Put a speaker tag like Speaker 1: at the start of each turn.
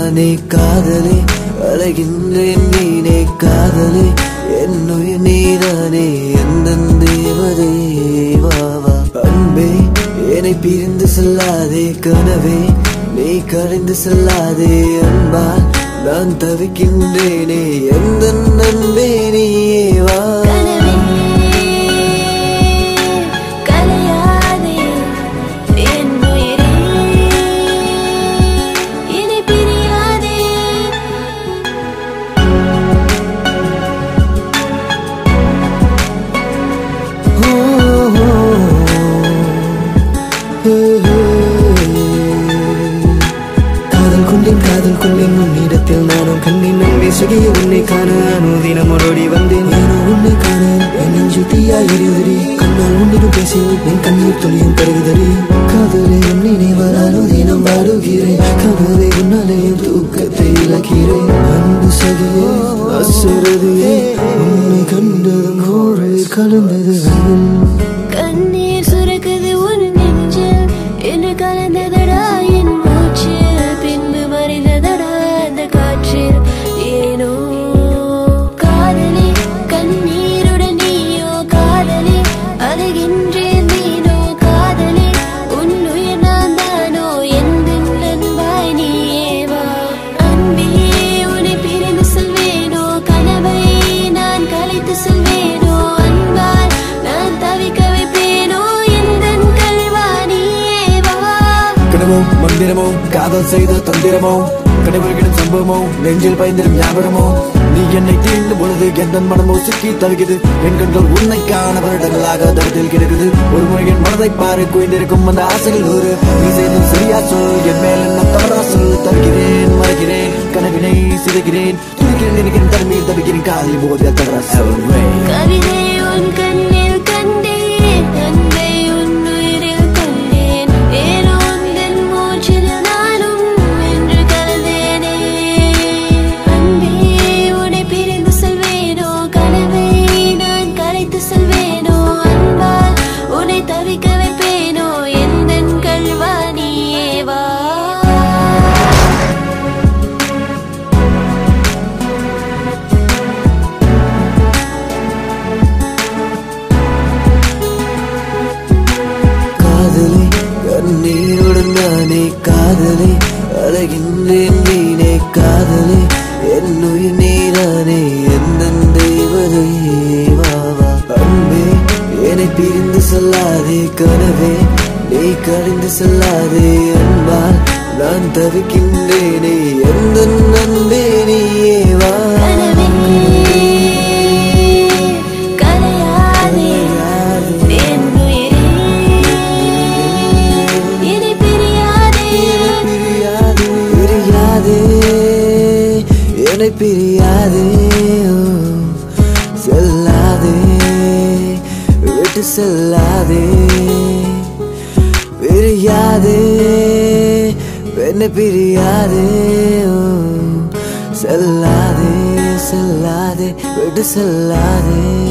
Speaker 1: நானே காதலே அழகின்றேன் நீனே காதலே என்னுயிர் நீதானே எந்த தேவதே வாவா அன்பே என்னை பிரிந்து செல்லாதே கனவே நீ கரைந்து செல்லாதே அன்பால் நான் தவிக்கின்றேனே எந்த நண்பே நீயே வா
Speaker 2: கனவே கலையாதே என் உயிரே இனி பிரியாதே
Speaker 1: காதல் கொண்டேன் காதல் கொண்டேன் உன்னிடத்தில் நானும் கண்ணேன் நம்பி சுகிய உன்னை காண அனுதினம் ஓடி வந்தேன் ஏனோ உன்னை காண என் நெஞ்சு தீயா எரியுதடி கண்ணால் உன்னிடம் பேசி என் கண்ணீர் துளியும் பெருகுதடி காதலே உன் நினைவால் அனுதினம் வாடுகிறேன் கனவை உன்னாலே என் தூக்கத்தை இழக்கிறேன் அன்பு சகியே அசுரதியே உன்னை கண்டதும் கோழை கலந்தது வெயில்
Speaker 2: கண்ணீர் சுரக்குது உன் நெஞ்சில் என்று கலந்ததடா என் மூச்சு பின்பு மறைந்ததடா அந்த காற்றில் ஏனோ காதலே கண்ணீருடன் நீயோ காதலே அழுகின்றேன் நீனோ காதலே உன் உயிர் நான் தானோ எந்த நண்பாய் நீயே வா அன்பே உன்னை பிரிந்து செல்வேனோ கனவை நான் கலைத்து செல்வேனோ அன்பால் நான் தவிக்க வைப்பேனோ எந்த கல்வா நீயே வா
Speaker 1: கனவோ மந்திரமோ காதல் செய்த தந்திரமோ கனவுகளின் சம்பவமோ நெஞ்சில் பயந்திரும் ஞாபகமோ நீ என்னை தீண்டும் பொழுது எந்த மனமோ சிக்கி தவிக்குது என் கண்கள் உன்னை காண வருடங்களாக தடத்தில் கிடக்குது ஒரு முறை என் மனதை பாரு குவிந்திருக்கும் அந்த ஆசைகள் ஒரு நீ செய்தும் சரியா சொல் என் மேல் என்ன தவறா சொல் தவிக்கிறேன் மறைக்கிறேன் கனவினை சிதைக்கிறேன் துடிக்கிறேன் நினைக்கிறேன் தனிமையில் தவிக்கிறேன் காதல் போதிய தவறா சொல்
Speaker 2: கவிதை உன் கண்ணில் கண்டேன் அன்பை உன் உயிரில் கொண்டேன் ஏனோ உந்தன் மூச்சில் நானும் என்று கலந்தேனே அன்பே உன்னை பிரிந்து செல்வேனோ கனவை நான் கலைத்து செல்வேனோ அன்பால் உன்னை தவிக்க வைப்பேனோ எந்த கல்வா நீயே வா
Speaker 1: காதலே கண்ணீருடன் நானே காதலே அழகின்றேன் நீனே காதலே என்னுயிர் நீதானே எந்த தெய்வதே வாவா அன்பே என்னை பிரிந்து செல்லாதே கனவே நீ கழிந்து செல்லாதே அன்பால் நான் தவிக்கின்றேனே எந்த நண்பே நீயே வா
Speaker 2: கலையாதே என் உயிரே இனி பிரியாதே
Speaker 1: பிரியாதே பிரியாதே என்னை பிரியாதே ஓ, செல்லாதே விட்டு செல்லாதே பிரியாதே என்னை பிரியாதே ஓ, செல்லாதே செல்லாதே விட்டு செல்லாதே